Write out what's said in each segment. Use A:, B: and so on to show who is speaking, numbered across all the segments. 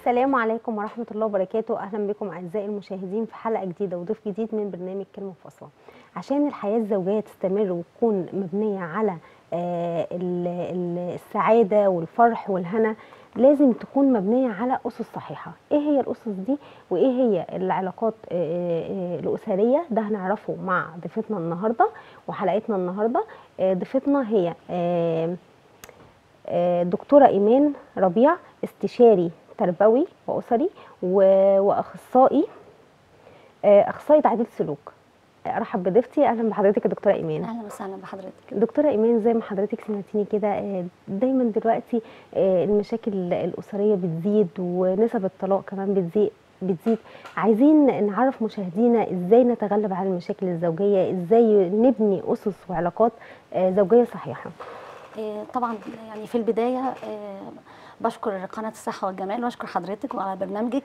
A: السلام عليكم ورحمة الله وبركاته أهلا بكم أعزائي المشاهدين في حلقة جديدة وضيف جديد من برنامج كلمة فاصلة عشان الحياة الزوجية تستمر وتكون مبنية على آه، ال- ال- السعادة والفرح والهنا لازم تكون مبنية على أسس صحيحة إيه هي الأسس دي وإيه هي العلاقات آه، آه، الأسرية ده هنعرفه مع ضيفتنا النهاردة وحلقتنا النهاردة آه، ضيفتنا هي آه، آه، دكتورة إيمان ربيع استشاري تربوي وأسري و- وأخصائي آه، أخصائي تعديل سلوك آه، أرحب بضيفتي أهلا بحضرتك يا دكتورة إيمان
B: اهلا وسهلا بحضرتك
A: دكتورة إيمان زي ما حضرتك سمعتيني كده آه، دايما دلوقتي آه، المشاكل الأسرية بتزيد ونسب الطلاق كمان بتزيد بتزيد عايزين نعرف مشاهدينا ازاي نتغلب على المشاكل الزوجية ازاي نبني أسس وعلاقات آه، زوجية صحيحة
B: آه، طبعا يعني في البدايه آه، بشكر قناه الصحه والجمال واشكر حضرتك وعلى برنامجك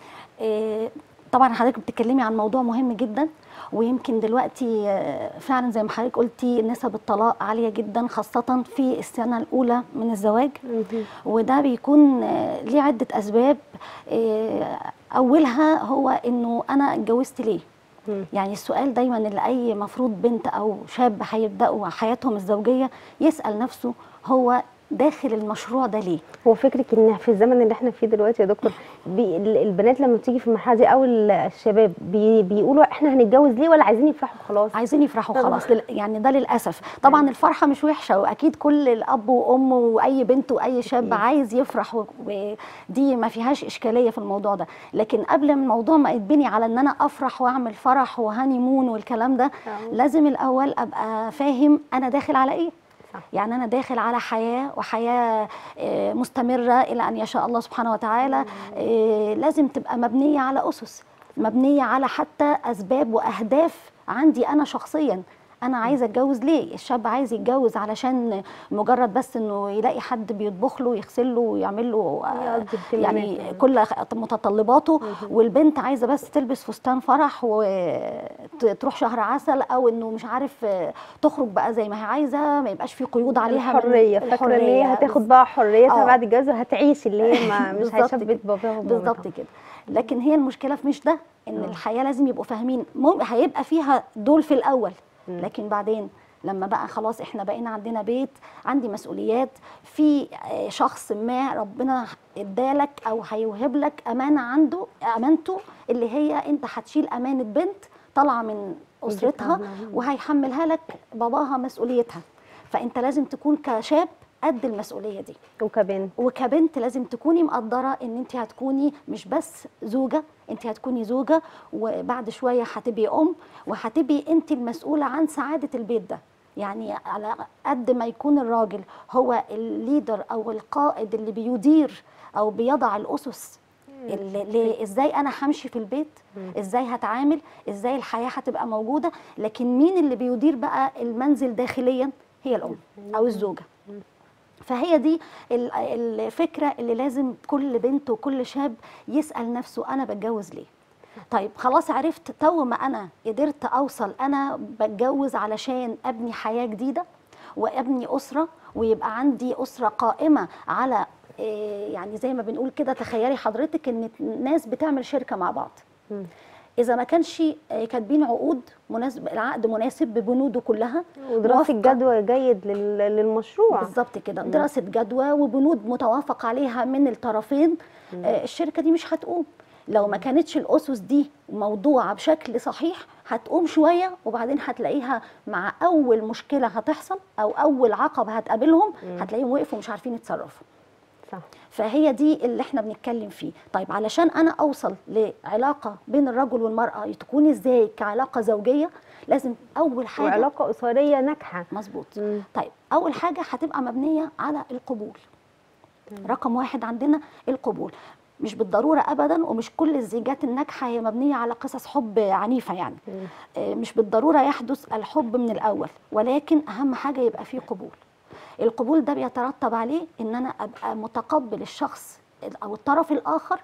B: آه، طبعا حضرتك بتتكلمي عن موضوع مهم جدا ويمكن دلوقتي آه، فعلا زي ما حضرتك قلتي نسب الطلاق عاليه جدا خاصه في السنه الاولى من الزواج وده بيكون آه، ليه عده اسباب آه، اولها هو انه انا اتجوزت ليه
A: مم.
B: يعني السؤال دايما اللي اي مفروض بنت او شاب هيبداوا حياتهم الزوجيه يسال نفسه هو داخل المشروع ده ليه
A: هو فكرك ان في الزمن اللي احنا فيه دلوقتي يا دكتور بي ال- البنات لما بتيجي في المرحله دي او ال- الشباب بي بيقولوا احنا هنتجوز ليه ولا عايزين يفرحوا خلاص
B: عايزين يفرحوا
A: طبعا.
B: خلاص لل- يعني ده للاسف طبعا الفرحه مش وحشه واكيد كل الاب وام واي بنت واي شاب
A: أكيد.
B: عايز يفرح و- ودي ما فيهاش اشكاليه في الموضوع ده لكن قبل ما الموضوع ما يتبني على ان انا افرح واعمل فرح وهاني مون والكلام ده
A: آه.
B: لازم الاول ابقى فاهم انا داخل على ايه
A: صح.
B: يعني انا داخل على حياه وحياه آه، مستمره الى ان يشاء الله سبحانه وتعالى آه، لازم تبقى مبنيه على اسس مبنيه على حتى اسباب واهداف عندي انا شخصيا انا عايزه اتجوز ليه الشاب عايز يتجوز علشان مجرد بس انه يلاقي حد بيطبخ له يغسل له ويعمل له آه،
A: يقضي اهتماماته.
B: يعني كل متطلباته والبنت عايزه بس تلبس فستان فرح وتروح شهر عسل او انه مش عارف آه، تخرج بقى زي ما هي عايزه ما يبقاش في قيود عليها من
A: الحريه فاكره ان هي
B: الحرية.
A: هتاخد بقى حريتها
B: آه.
A: بعد الجواز وهتعيش اللي هي ما مش
B: بالظبط
A: هيشبت
B: كده.
A: باباها ومامتها
B: بالظبط كده لكن هي المشكله في مش ده ان
A: آه.
B: الحياه لازم يبقوا فاهمين مم- هيبقى فيها دول في الاول
A: مم.
B: لكن بعدين لما بقى خلاص احنا بقينا عندنا بيت عندي مسؤوليات في آه، شخص ما ربنا ادالك او هيوهب لك امانه عنده امانته اللي هي انت هتشيل امانه بنت طالعه من اسرتها
A: طبعاً.
B: وهيحملها لك باباها مسؤوليتها فانت لازم تكون كشاب قد المسؤوليه دي
A: وكبنت
B: وكبنت لازم تكوني مقدره ان انت هتكوني مش بس زوجه انت هتكوني زوجه وبعد شويه هتبقي ام وهتبقي انت المسؤوله عن سعاده البيت ده يعني على قد ما يكون الراجل هو الليدر او القائد اللي بيدير او بيضع الاسس اللي اللي ازاي انا همشي في البيت ازاي هتعامل ازاي الحياه هتبقى موجوده لكن مين اللي بيدير بقى المنزل داخليا هي الام او الزوجه فهي دي ال- الفكره اللي لازم كل بنت وكل شاب يسال نفسه انا بتجوز ليه طيب خلاص عرفت تو ما انا قدرت اوصل انا بتجوز علشان ابني حياه جديده وابني اسره ويبقى عندي اسره قائمه على إيه، يعني زي ما بنقول كده تخيلي حضرتك ان ناس بتعمل شركه مع بعض
A: مم.
B: اذا ما كانش آه، كاتبين عقود مناسب العقد مناسب ببنوده كلها
A: ودراسه
B: موافقة.
A: جدوى جيد لل- للمشروع
B: بالظبط كده دراسه جدوى وبنود متوافق عليها من الطرفين آه، الشركه دي مش هتقوم لو ما كانتش الاسس دي موضوعه بشكل صحيح هتقوم شويه وبعدين هتلاقيها مع اول مشكله هتحصل او اول عقبه هتقابلهم هتلاقيهم وقفوا مش عارفين يتصرفوا
A: صح
B: فهي دي اللي احنا بنتكلم فيه طيب علشان انا اوصل لعلاقه بين الرجل والمراه تكون ازاي كعلاقه زوجيه لازم اول حاجه
A: وعلاقه اسريه ناجحه
B: مظبوط
A: مم.
B: طيب اول حاجه هتبقى مبنيه على القبول رقم واحد عندنا القبول مش بالضروره ابدا ومش كل الزيجات الناجحه هي مبنيه على قصص حب عنيفه يعني
A: مم.
B: آه، مش بالضروره يحدث الحب من الاول ولكن اهم حاجه يبقى فيه قبول القبول ده بيترتب عليه ان انا ابقى متقبل الشخص او الطرف الاخر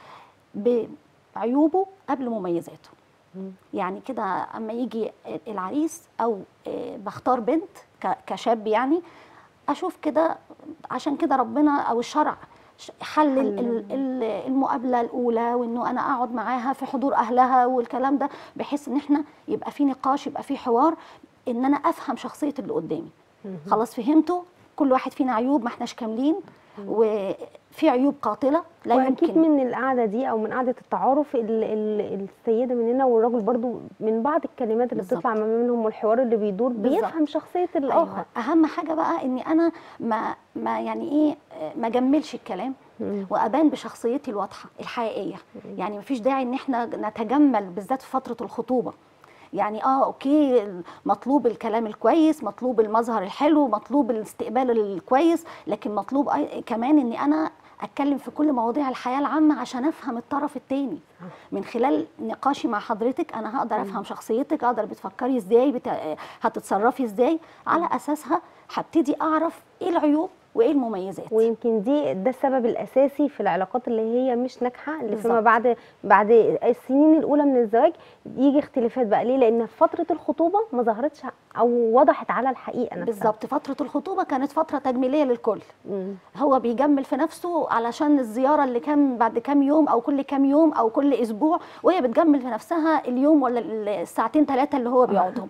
B: بعيوبه قبل مميزاته
A: مم.
B: يعني كده اما يجي العريس او آه، بختار بنت ك- كشاب يعني اشوف كده عشان كده ربنا او الشرع ش- حل ال-
A: حل.
B: ال- ال- المقابله الاولى وانه انا اقعد معاها في حضور اهلها والكلام ده بحيث ان احنا يبقى في نقاش يبقى في حوار ان انا افهم شخصيه اللي قدامي خلاص فهمته كل واحد فينا عيوب ما احناش كاملين وفي عيوب قاتله لا
A: واكيد
B: يمكن
A: من القعده دي او من قعده التعارف ال- ال- السيده مننا والراجل برضو من بعض الكلمات اللي
B: بالظبط.
A: بتطلع ما بينهم والحوار اللي بيدور
B: بالظبط.
A: بيفهم شخصيه الاخر
B: أيوة. اهم حاجه بقى اني انا ما ما يعني ايه ما اجملش الكلام
A: مم.
B: وابان بشخصيتي الواضحه الحقيقيه يعني مفيش داعي ان احنا نتجمل بالذات في فتره الخطوبه يعني اه اوكي مطلوب الكلام الكويس مطلوب المظهر الحلو مطلوب الاستقبال الكويس لكن مطلوب أي- كمان اني انا اتكلم في كل مواضيع الحياه العامه عشان افهم الطرف التاني من خلال نقاشي مع حضرتك انا هقدر افهم شخصيتك اقدر بتفكري ازاي بت... هتتصرفي ازاي على اساسها هبتدي اعرف ايه العيوب وايه المميزات
A: ويمكن دي ده السبب الاساسي في العلاقات اللي هي مش ناجحه اللي فيما
B: بالظبط.
A: بعد بعد السنين الاولى من الزواج يجي اختلافات بقى ليه لان في فتره الخطوبه ما ظهرتش او وضحت على الحقيقه نفسها
B: بالظبط فتره الخطوبه كانت فتره تجميليه للكل
A: مم.
B: هو بيجمل في نفسه علشان الزياره اللي كان بعد كام يوم او كل كام يوم او كل اسبوع وهي بتجمل في نفسها اليوم ولا الساعتين ثلاثه اللي هو بيقعدهم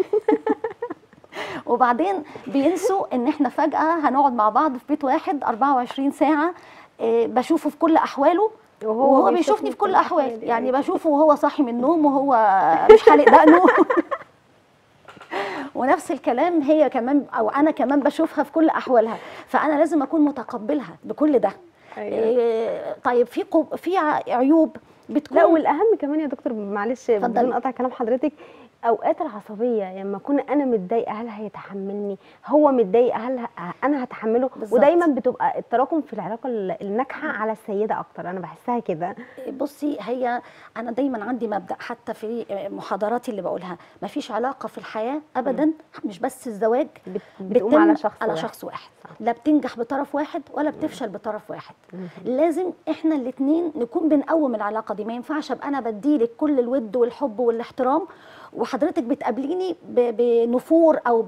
B: وبعدين بينسوا ان احنا فجاه هنقعد مع بعض في بيت واحد 24 ساعه إيه، بشوفه في كل احواله وهو بيشوفني في كل احوال يعني بشوفه وهو صاحي من النوم وهو مش حالق دقنه ونفس الكلام هي كمان او انا كمان بشوفها في كل احوالها فانا لازم اكون متقبلها بكل ده
A: أيوة.
B: إيه، طيب في قب... في ع- عيوب بتكون
A: لا والاهم كمان يا دكتور معلش
B: اتفضلي.
A: بدون قطع كلام حضرتك اوقات العصبيه لما اكون انا متضايقه هل هيتحملني هو متضايق هل ه- انا هتحمله
B: بالظبط.
A: ودايما بتبقى التراكم في العلاقه ال- الناجحه على السيده اكتر انا بحسها كده
B: بصي هي انا دايما عندي مبدا حتى في محاضراتي اللي بقولها مفيش علاقه في الحياه ابدا مش بس الزواج
A: بت- بتقوم
B: بتتم
A: على شخص
B: على
A: واحد.
B: شخص واحد لا بتنجح بطرف واحد ولا بتفشل بطرف واحد لازم احنا الاثنين نكون بنقوم العلاقه دي ما ينفعش ابقى انا بديلك كل الود والحب والاحترام وحضرتك بتقابليني ب- بنفور او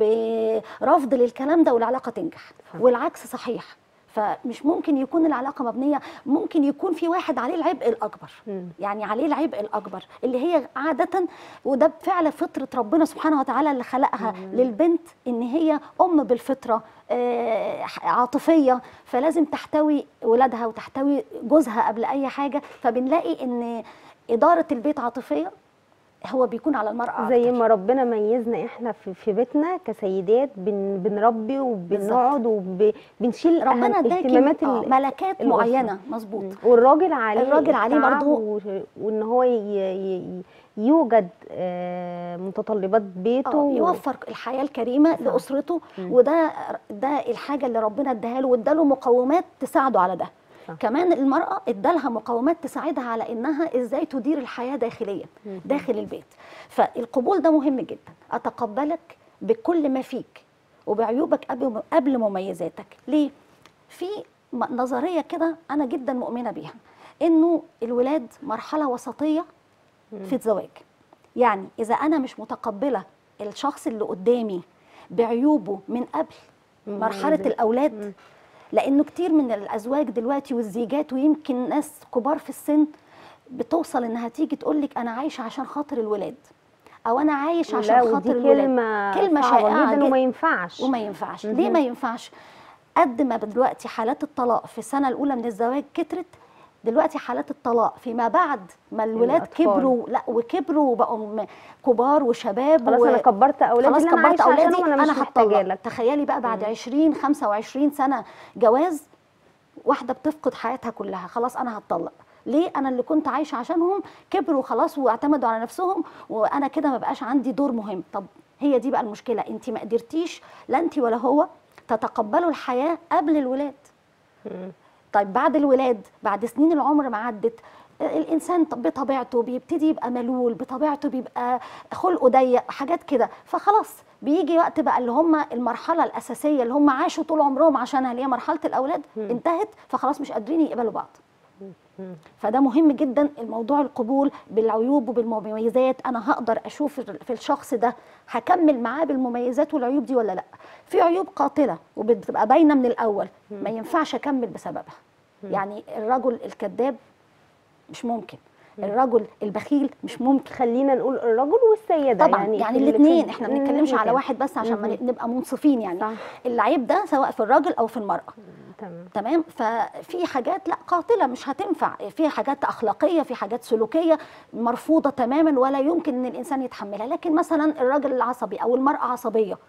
B: برفض للكلام ده والعلاقه تنجح والعكس صحيح فمش ممكن يكون العلاقه مبنيه ممكن يكون في واحد عليه العبء الاكبر
A: مم.
B: يعني عليه العبء الاكبر اللي هي عاده وده بفعل فطره ربنا سبحانه وتعالى اللي خلقها للبنت ان هي ام بالفطره آه، عاطفيه فلازم تحتوي ولادها وتحتوي جوزها قبل اي حاجه فبنلاقي ان اداره البيت عاطفيه هو بيكون على المراه
A: زي
B: أكتر.
A: ما ربنا ميزنا احنا في, في بيتنا كسيدات بن بنربي وبنقعد وبنشيل
B: ربنا
A: أهم
B: اداكي
A: اهتمامات
B: آه،
A: ال-
B: ملكات
A: الأسرة.
B: معينه مظبوط
A: والراجل عليه
B: الراجل عليه
A: التعب
B: برضو-
A: و- وان هو ي- ي- يوجد آه، متطلبات بيته
B: آه، يوفر الحياه الكريمه
A: صح.
B: لاسرته
A: مم.
B: وده ده الحاجه اللي ربنا اداها له واداله مقومات تساعده على ده
A: صح.
B: كمان المراه ادالها مقومات تساعدها على انها ازاي تدير الحياه داخليا داخل البيت فالقبول ده مهم جدا اتقبلك بكل ما فيك وبعيوبك قبل قبل مميزاتك ليه في م- نظريه كده انا جدا مؤمنه بيها انه الولاد مرحله وسطيه في الزواج يعني اذا انا مش متقبله الشخص اللي قدامي بعيوبه من قبل مرحله
A: مميزات.
B: الاولاد
A: مم.
B: لانه كتير من الازواج دلوقتي والزيجات ويمكن ناس كبار في السن بتوصل انها تيجي تقول لك انا عايشه عشان خاطر الولاد او انا عايش
A: لا
B: عشان
A: ودي
B: خاطر الولاد
A: كلمه
B: كلمة
A: صعبة
B: شائعة
A: جدا
B: جد-
A: وما ينفعش
B: وما ينفعش
A: مهم.
B: ليه ما ينفعش قد ما دلوقتي حالات الطلاق في السنه الاولى من الزواج كترت دلوقتي حالات الطلاق فيما بعد ما الولاد
A: الأطفال.
B: كبروا لا وكبروا وبقوا م- كبار وشباب
A: خلاص
B: و...
A: انا كبرت اولادي
B: خلاص
A: اللي انا
B: كبرت
A: عايشه
B: اولادي
A: عشانهم انا مش
B: انا
A: محتاجه
B: هتطلق
A: لك
B: تخيلي بقى بعد 20 25 سنه جواز واحده بتفقد حياتها كلها خلاص انا هتطلق ليه انا اللي كنت عايشه عشانهم كبروا خلاص واعتمدوا على نفسهم وانا كده ما بقاش عندي دور مهم طب هي دي بقى المشكله انت ما قدرتيش لا انت ولا هو تتقبلوا الحياه قبل الولاد
A: مم.
B: طيب بعد الولاد بعد سنين العمر ما عدت الانسان طب- بطبيعته بيبتدي يبقى ملول بطبيعته بيبقى خلقه ضيق حاجات كده فخلاص بيجي وقت بقى اللي هم المرحله الاساسيه اللي هم عاشوا طول عمرهم عشانها اللي هي مرحله الاولاد انتهت فخلاص مش قادرين يقبلوا بعض
A: مم.
B: فده مهم جدا الموضوع القبول بالعيوب وبالمميزات انا هقدر اشوف في الشخص ده هكمل معاه بالمميزات والعيوب دي ولا لا في عيوب قاتله وبتبقى باينه من الاول ما ينفعش اكمل بسببها يعني الرجل الكذاب مش ممكن الرجل البخيل مش ممكن
A: خلينا نقول الرجل والسيده
B: طبعا
A: يعني
B: يعني,
A: اللي
B: الاثنين
A: في-
B: احنا ما بنتكلمش على
A: الاتنين.
B: واحد بس عشان ما
A: مهم.
B: نبقى منصفين يعني
A: صح
B: العيب ده سواء في الراجل او في المراه
A: تمام
B: تمام ففي حاجات لا قاتله مش هتنفع في حاجات اخلاقيه في حاجات سلوكيه مرفوضه تماما ولا يمكن ان الانسان يتحملها لكن مثلا الراجل العصبي او المراه عصبيه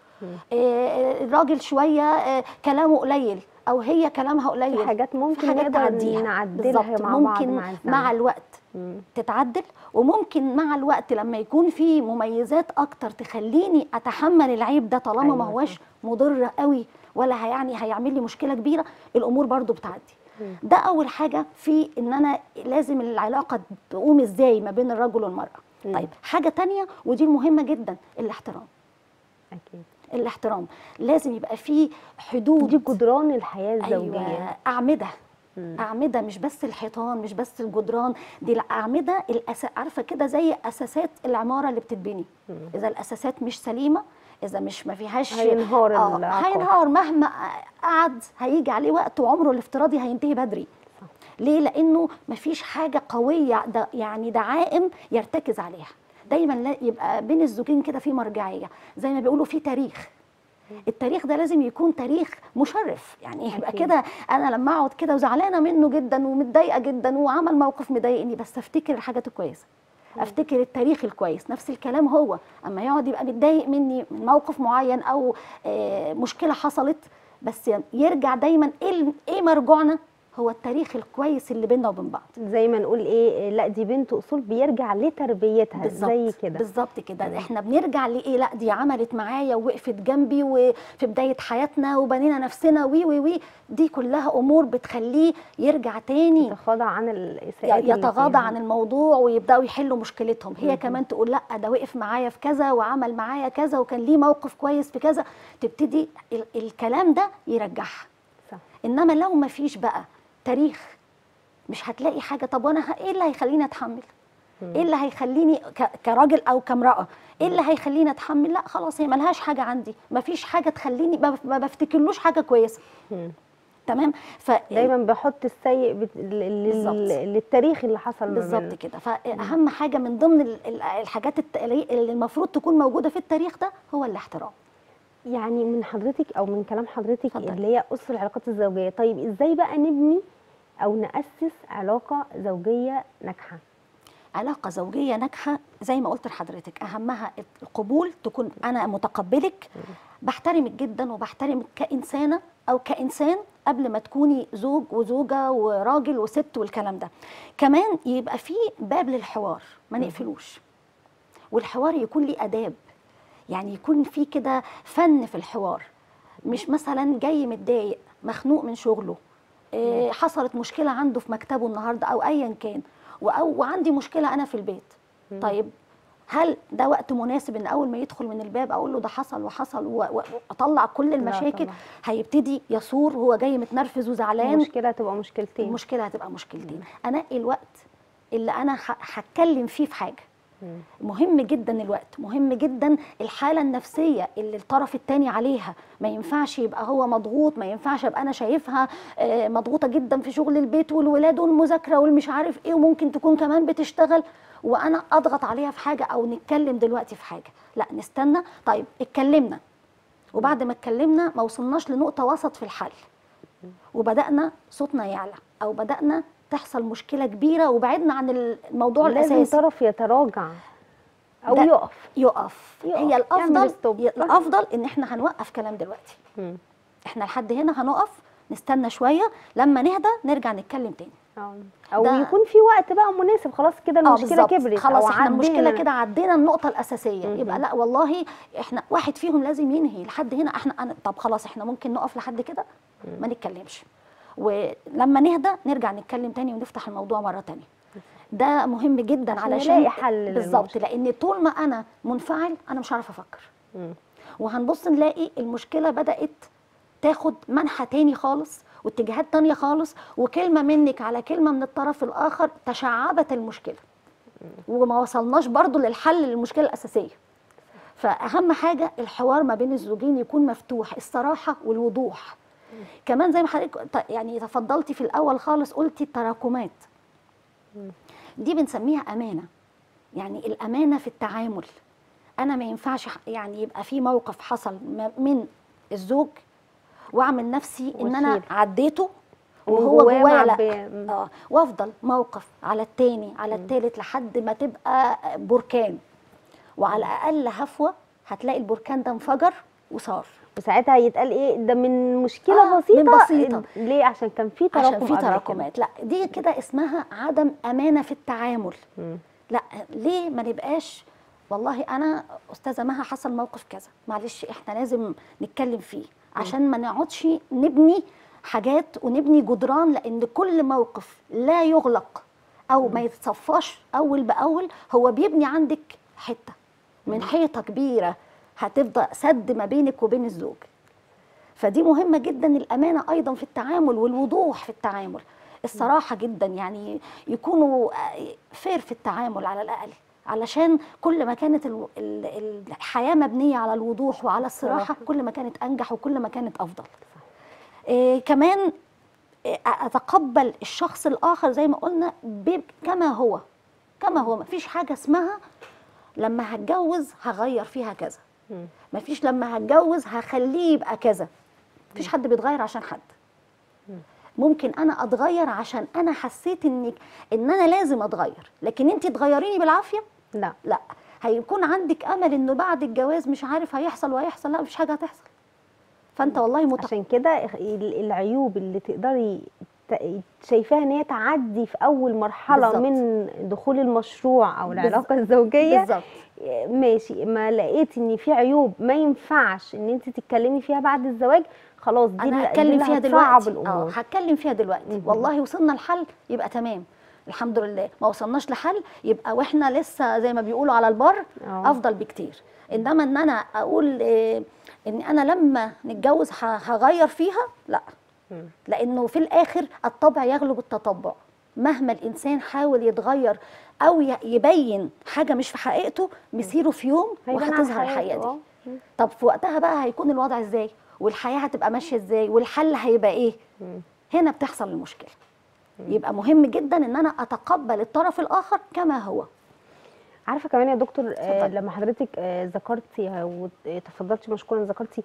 B: آه، الراجل شويه آه، كلامه قليل او هي كلامها قليل
A: في حاجات ممكن
B: في حاجات
A: نقدر
B: تعديها
A: نعدلها
B: بالظبط.
A: مع بعض
B: ممكن
A: مع الزمن.
B: مع الوقت
A: مم.
B: تتعدل وممكن مع الوقت لما يكون في مميزات اكتر تخليني اتحمل العيب ده طالما
A: أيوة
B: ما هوش مضر قوي ولا هيعني هيعمل لي مشكله كبيره الامور برضو بتعدي
A: مم.
B: ده اول حاجه في ان انا لازم العلاقه تقوم ازاي ما بين الرجل والمراه
A: مم.
B: طيب حاجه تانية ودي المهمه جدا الاحترام
A: اكيد
B: الاحترام لازم يبقى في حدود
A: دي جدران الحياه الزوجيه
B: أيوة أعمدة
A: مم.
B: أعمدة مش بس الحيطان مش بس الجدران دي الأعمدة الأس... عارفة كده زي أساسات العمارة اللي بتتبني
A: مم.
B: إذا الأساسات مش سليمة إذا مش ما فيهاش
A: هينهار
B: آه
A: العقار.
B: هينهار مهما قعد هيجي عليه وقت وعمره الافتراضي هينتهي بدري
A: صح.
B: ليه لأنه ما فيش حاجة قوية ده يعني دعائم يرتكز عليها دايما لا يبقى بين الزوجين كده في مرجعية زي ما بيقولوا في تاريخ التاريخ ده لازم يكون تاريخ مشرف يعني يبقى
A: أكيد.
B: كده انا لما اقعد كده وزعلانه منه جدا ومتضايقه جدا وعمل موقف مضايقني بس افتكر الحاجات الكويسه افتكر التاريخ الكويس نفس الكلام هو اما يقعد يبقى متضايق مني من موقف معين او آه، مشكله حصلت بس يرجع دايما ايه ال- ايه مرجعنا هو التاريخ الكويس اللي بيننا وبين بعض
A: زي ما نقول ايه لا دي بنت اصول بيرجع لتربيتها
B: بالظبط
A: زي كده
B: بالظبط كده احنا بنرجع لايه لا دي عملت معايا ووقفت جنبي وفي بدايه حياتنا وبنينا نفسنا وي وي وي دي كلها امور بتخليه يرجع تاني
A: يتغاضى عن الاساءات اللي
B: يتغاضى
A: فيها.
B: عن الموضوع ويبداوا يحلوا مشكلتهم هي كمان تقول لا ده وقف معايا في كذا وعمل معايا كذا وكان ليه موقف كويس في كذا تبتدي ال- الكلام ده يرجعها
A: صح
B: انما لو ما فيش بقى تاريخ مش هتلاقي حاجه طب وانا ه- ايه اللي هيخليني اتحمل ايه اللي هيخليني ك- كراجل او كامراه ايه اللي هيخليني اتحمل لا خلاص هي ملهاش حاجه عندي مفيش حاجه تخليني ما بف- ما بفتكرلوش حاجه كويسه
A: مم.
B: تمام ف
A: دايما بحط السيء بت... لل-
B: بالظبط.
A: للتاريخ اللي حصل ما
B: بالظبط
A: بيننا.
B: كده فاهم حاجه من ضمن ال- ال- الحاجات الت- اللي المفروض تكون موجوده في التاريخ ده هو الاحترام
A: يعني من حضرتك او من كلام حضرتك
B: اتفضلي.
A: اللي هي اسس العلاقات الزوجيه طيب ازاي بقى نبني او ناسس علاقه زوجيه ناجحه
B: علاقة زوجية ناجحة زي ما قلت لحضرتك أهمها القبول تكون أنا متقبلك بحترمك جدا وبحترمك كإنسانة أو كإنسان قبل ما تكوني زوج وزوجة وراجل وست والكلام ده كمان يبقى في باب للحوار ما نقفلوش والحوار يكون ليه آداب يعني يكون في كده فن في الحوار مش مثلا جاي متضايق مخنوق من شغله إيه حصلت مشكله عنده في مكتبه النهارده او ايا كان و- أو وعندي مشكله انا في البيت طيب هل ده وقت مناسب ان اول ما يدخل من الباب اقول له ده حصل وحصل و- و- واطلع كل المشاكل
A: طبعا.
B: هيبتدي يصور هو جاي متنرفز وزعلان
A: المشكله هتبقى مشكلتين
B: المشكله هتبقى مشكلتين انقي الوقت اللي انا ه- هتكلم فيه في حاجه
A: مم.
B: مهم جدا الوقت مهم جدا الحاله النفسيه اللي الطرف الثاني عليها ما ينفعش يبقى هو مضغوط ما ينفعش ابقى انا شايفها آه، مضغوطه جدا في شغل البيت والولاد والمذاكره والمش عارف ايه وممكن تكون كمان بتشتغل وانا اضغط عليها في حاجه او نتكلم دلوقتي في حاجه لا نستنى طيب اتكلمنا وبعد ما اتكلمنا ما وصلناش لنقطه وسط في الحل وبدانا صوتنا يعلى او بدانا تحصل مشكله كبيره وبعدنا عن الموضوع
A: لازم
B: الاساسي
A: طرف يتراجع او
B: ده-
A: يقف
B: يقف
A: يقف،
B: هي
A: يعمل
B: الافضل
A: stop.
B: الافضل ان احنا هنوقف كلام دلوقتي
A: مم.
B: احنا لحد هنا هنقف نستنى شويه لما نهدى نرجع نتكلم تاني
A: آه. او
B: ده-
A: يكون في وقت بقى مناسب خلاص كده
B: اه
A: المشكله
B: بالظبط
A: كبرت
B: خلاص
A: او
B: احنا المشكله
A: عدينا.
B: كده عدينا النقطه الاساسيه
A: مهم.
B: يبقى لا والله احنا واحد فيهم لازم ينهي لحد هنا احنا أنا طب خلاص احنا ممكن نقف لحد كده ما نتكلمش ولما نهدى نرجع نتكلم تاني ونفتح الموضوع مره تانية ده مهم جدا
A: عشان
B: علشان
A: نلاقي حل
B: بالظبط
A: للمشكلة.
B: لان طول ما انا منفعل انا مش عارفه افكر
A: مم.
B: وهنبص نلاقي المشكله بدات تاخد منحى تاني خالص واتجاهات تانية خالص وكلمه منك على كلمه من الطرف الاخر تشعبت المشكله وما وصلناش برضو للحل للمشكله الاساسيه فاهم حاجه الحوار ما بين الزوجين يكون مفتوح الصراحه والوضوح كمان زي ما حضرتك ت- يعني تفضلتي في الاول خالص قلتي التراكمات دي بنسميها امانه يعني الامانه في التعامل انا ما ينفعش ح- يعني يبقى في موقف حصل ما- من الزوج واعمل نفسي ان انا
A: واشيل.
B: عديته
A: ومن
B: وهو
A: جواه
B: جوايا لا
A: معبية. مم.
B: اه وافضل موقف على التاني على التالت لحد ما تبقى بركان وعلى الاقل هفوه هتلاقي البركان ده انفجر وصار
A: وساعتها يتقال ايه ده من مشكله
B: آه،
A: بسيطه
B: من بسيطة.
A: ليه عشان كان في تراكم
B: عشان في
A: قبل كده.
B: تراكمات لا دي كده اسمها عدم امانه في التعامل
A: مم.
B: لا ليه ما نبقاش والله انا استاذه مها حصل موقف كذا معلش احنا لازم نتكلم فيه عشان ما نقعدش نبني حاجات ونبني جدران لان كل موقف لا يغلق او ما يتصفاش اول باول هو بيبني عندك حته من حيطه كبيره هتفضل سد ما بينك وبين الزوج فدي مهمه جدا الامانه ايضا في التعامل والوضوح في التعامل الصراحه جدا يعني يكونوا فير في التعامل على الاقل علشان كل ما كانت ال- ال- الحياه مبنيه على الوضوح وعلى الصراحه
A: صراحة.
B: كل ما كانت انجح وكل ما كانت افضل إيه كمان إيه اتقبل الشخص الاخر زي ما قلنا ب- كما هو كما هو مفيش حاجه اسمها لما هتجوز هغير فيها كذا
A: مم.
B: مفيش لما هتجوز هخليه يبقى كذا مفيش حد بيتغير عشان حد ممكن انا اتغير عشان انا حسيت انك ان انا لازم اتغير لكن انت تغيريني بالعافيه
A: لا
B: لا هيكون عندك امل انه بعد الجواز مش عارف هيحصل وهيحصل لا مفيش حاجه هتحصل فانت والله متق...
A: عشان كده ال- العيوب اللي تقدري ت- شايفاها ان هي تعدي في اول مرحله
B: بالظبط.
A: من دخول المشروع او
B: بالظ-
A: العلاقه الزوجيه
B: بالظبط
A: ماشي ما لقيتي ان في عيوب ما ينفعش ان انت تتكلمي فيها بعد الزواج خلاص دي
B: انا
A: اللي- دي
B: هتكلم
A: اللي
B: فيها
A: هتصعب
B: دلوقتي اه
A: الامور
B: هتكلم فيها دلوقتي
A: مهم.
B: والله وصلنا لحل يبقى تمام الحمد لله ما وصلناش لحل يبقى واحنا لسه زي ما بيقولوا على البر
A: آه.
B: افضل بكتير انما ان انا اقول إيه ان انا لما نتجوز ه- هغير فيها لا
A: مم.
B: لانه في الاخر الطبع يغلب التطبع مهما الانسان حاول يتغير او ي- يبين حاجه مش في حقيقته مسيره في يوم
A: هيبان على
B: وهتظهر الحقيقه
A: حياته،
B: دي
A: آه. مم.
B: طب في وقتها بقى هيكون الوضع ازاي والحياه هتبقى ماشيه ازاي والحل هيبقى ايه
A: مم.
B: هنا بتحصل المشكله يبقى مهم جدا ان انا اتقبل الطرف الاخر كما هو
A: عارفه كمان يا دكتور آه
B: اتفضلي.
A: لما حضرتك آه ذكرتي وتفضلتي مشكورا ذكرتي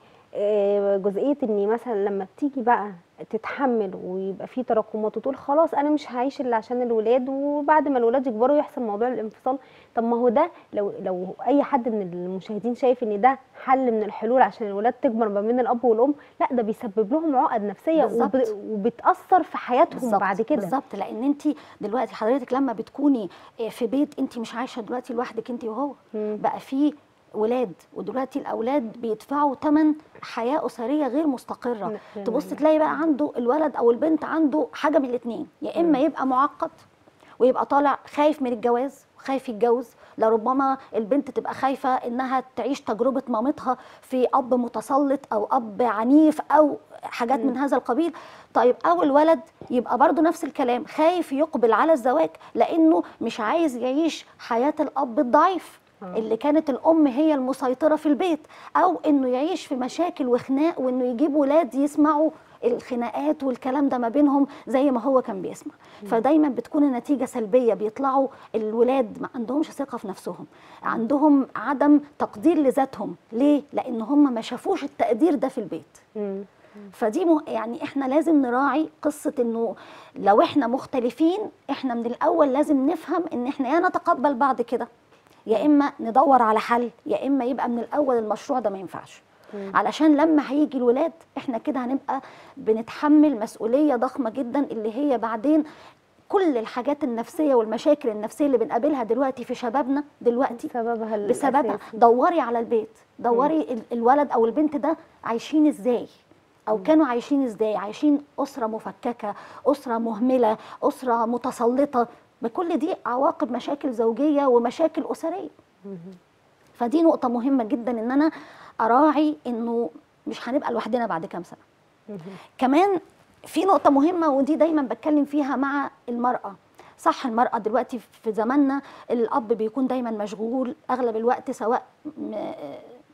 A: آه جزئيه اني مثلا لما بتيجي بقى تتحمل ويبقى في تراكمات وتقول خلاص انا مش هعيش الا عشان الولاد وبعد ما الولاد يكبروا يحصل موضوع الانفصال طب ما هو ده لو لو اي حد من المشاهدين شايف ان ده حل من الحلول عشان الولاد تكبر ما بين الاب والام لا ده بيسبب لهم عقد نفسيه
B: بالظبط.
A: وب- وبتاثر في حياتهم
B: بالظبط
A: بعد كده
B: بالظبط لان انت دلوقتي حضرتك لما بتكوني آه، في بيت انت مش عايشه دلوقتي لوحدك انت وهو
A: مم.
B: بقى في ولاد ودلوقتي الاولاد بيدفعوا ثمن حياه اسريه غير مستقره
A: نعم.
B: تبص تلاقي بقى عنده الولد او البنت عنده حاجه من الاثنين يا اما يبقى معقد ويبقى طالع خايف من الجواز خايف يتجوز لربما البنت تبقى خايفه انها تعيش تجربه مامتها في اب متسلط او اب عنيف او حاجات من هذا القبيل طيب او الولد يبقى برضه نفس الكلام خايف يقبل على الزواج لانه مش عايز يعيش حياه الاب الضعيف
A: آه.
B: اللي كانت الام هي المسيطره في البيت او انه يعيش في مشاكل وخناق وانه يجيب ولاد يسمعوا الخناقات والكلام ده ما بينهم زي ما هو كان بيسمع فدايما بتكون النتيجه سلبيه بيطلعوا الولاد ما عندهمش ثقه في نفسهم عندهم عدم تقدير لذاتهم ليه لان هم ما شافوش التقدير ده في البيت
A: مم.
B: فدي مه... يعني احنا لازم نراعي قصه انه لو احنا مختلفين احنا من الاول لازم نفهم ان احنا يا نتقبل بعض كده يا اما ندور على حل يا اما يبقى من الاول المشروع ده ما ينفعش علشان لما هيجي الولاد احنا كده هنبقى بنتحمل مسؤوليه ضخمه جدا اللي هي بعدين كل الحاجات النفسيه والمشاكل النفسيه اللي بنقابلها دلوقتي في شبابنا دلوقتي
A: سببها
B: بسببها
A: الأساسي.
B: دوري على البيت دوري ال- الولد او البنت ده عايشين ازاي او كانوا عايشين ازاي عايشين اسره مفككه اسره مهمله اسره متسلطه بكل دي عواقب مشاكل زوجيه ومشاكل اسريه فدي نقطه مهمه جدا ان انا اراعي انه مش هنبقى لوحدنا بعد كام سنه كمان في نقطة مهمة ودي دايما بتكلم فيها مع المرأة صح المرأة دلوقتي في زماننا الأب بيكون دايما مشغول أغلب الوقت سواء م-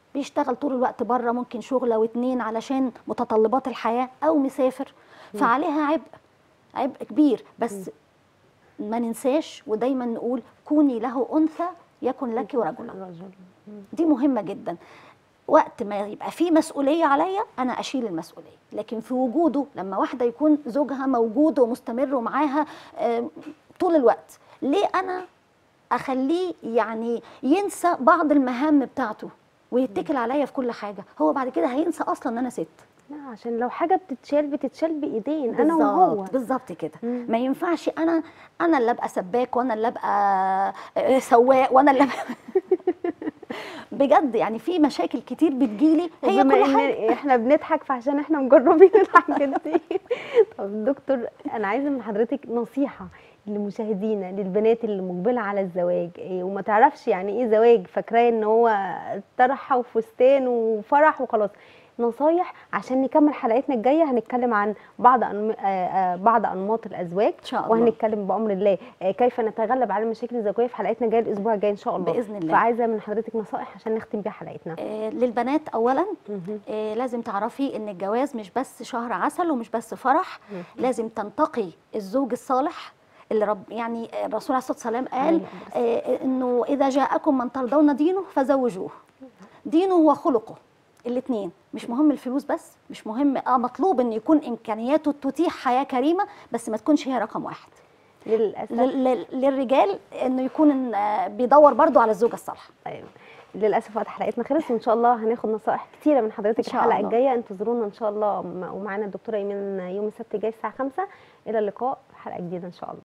B: بيشتغل طول الوقت بره ممكن شغله واتنين علشان متطلبات الحياه او مسافر فعليها عبء عبء كبير بس ما ننساش ودايما نقول كوني له انثى يكن لك رجلا
A: رجل
B: دي مهمه جدا وقت ما يبقى في مسؤوليه عليا انا اشيل المسؤوليه لكن في وجوده لما واحده يكون زوجها موجود ومستمر ومعاها آه، طول الوقت ليه انا اخليه يعني ينسى بعض المهام بتاعته ويتكل عليا في كل حاجه هو بعد كده هينسى اصلا ان انا ست
A: لا عشان لو حاجه بتتشال بتتشال بايدين انا وهو
B: بالظبط بالظبط كده
A: مم.
B: ما ينفعش انا انا اللي ابقى سباك وانا اللي ابقى آه، سواق وانا اللي أبقى بجد يعني في مشاكل كتير بتجيلي هي
A: وبما
B: كل
A: ان
B: حاجه
A: احنا بنضحك فعشان احنا مجربين الحاجات دي طب دكتور انا عايزه من حضرتك نصيحه لمشاهدينا للبنات اللي مقبله على الزواج إيه وما تعرفش يعني ايه زواج فاكراه ان هو طرحه وفستان وفرح وخلاص نصايح عشان نكمل حلقتنا الجايه هنتكلم عن بعض أنم... آه، آه، بعض انماط الازواج
B: ان شاء الله
A: وهنتكلم بامر الله آه، كيف نتغلب على المشاكل الزوجيه في حلقتنا الجايه الاسبوع الجاي ان شاء الله
B: باذن الله
A: فعايزه من حضرتك نصائح عشان نختم بيها حلقتنا
B: آه، للبنات اولا
A: مهم.
B: آه، لازم تعرفي ان الجواز مش بس شهر عسل ومش بس فرح
A: مهم.
B: لازم تنتقي الزوج الصالح اللي رب يعني الرسول عليه الصلاه والسلام قال آه، انه اذا جاءكم من ترضون دينه فزوجوه دينه وخلقه الاثنين مش مهم الفلوس بس مش مهم اه مطلوب ان يكون امكانياته تتيح حياه كريمه بس ما تكونش هي رقم واحد
A: للاسف
B: لل- لل- للرجال انه يكون آه، بيدور برضو على الزوجه الصالحه
A: طيب للاسف وقت حلقتنا خلص وان شاء الله هناخد نصائح كتيره من حضرتك
B: إن شاء
A: الحلقه
B: الله.
A: الجايه انتظرونا ان شاء الله م- ومعانا الدكتوره ايمان يوم السبت الجاي الساعه 5 الى اللقاء في حلقه جديده ان شاء الله